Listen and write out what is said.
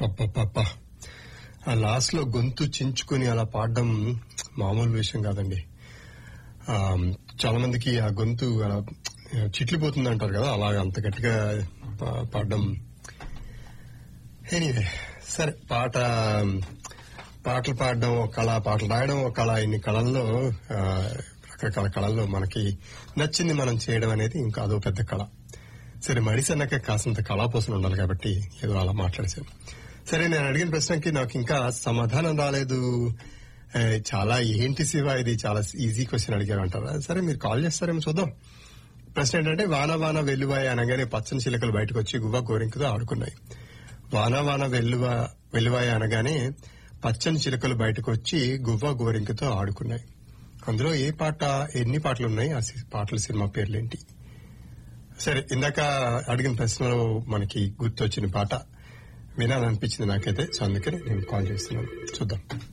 పప్ప ఆ లాస్ట్ లో గొంతు చించుకుని అలా పాడడం మామూలు విషయం కాదండి ఆ, చాలా మందికి ఆ గొంతు అలా చిట్లిపోతుంది అంటారు కదా అలాగ అంత గట్టిగా పా- పాడడం ఎనీవే సరే పాట పాటలు పాడడం ఒక కళ పాటలు రాయడం ఒక కళ ఇన్ని కళల్లో ఆ, రకరకాల కళల్లో మనకి నచ్చింది మనం చేయడం అనేది ఇంకా అదో పెద్ద కళ సరే మడిసి అన్నాక కాసింత కళాపోసన ఉండాలి కాబట్టి ఏదో అలా మాట్లాడేశాను సరే నేను అడిగిన ప్రశ్నకి నాకు ఇంకా సమాధానం రాలేదు ఏ, చాలా ఏంటి శివ ఇది చాలా ఈజీ క్వశ్చన్ అడిగారు అంటారా సరే మీరు కాల్ చేస్తారేమో చూద్దాం ప్రశ్న ఏంటంటే వాన వాన వెల్లువాయ అనగానే పచ్చని చిలకలు బయటకు వచ్చి గువ్వ గోరింకతో ఆడుకున్నాయి వాన వాన వెల్లువ వెల్లువాయ అనగానే పచ్చని చిలకలు బయటకు వచ్చి గువ్వ గోరింకతో ఆడుకున్నాయి అందులో ఏ పాట ఎన్ని పాటలు ఉన్నాయి ఆ సి- పాటల సినిమా పేర్లేంటి సరే ఇందాక అడిగిన ప్రశ్నలో మనకి గుర్తొచ్చిన పాట వినాలనిపించింది నాకైతే సో అందుకని నేను కాల్ చేస్తున్నాను చూద్దాం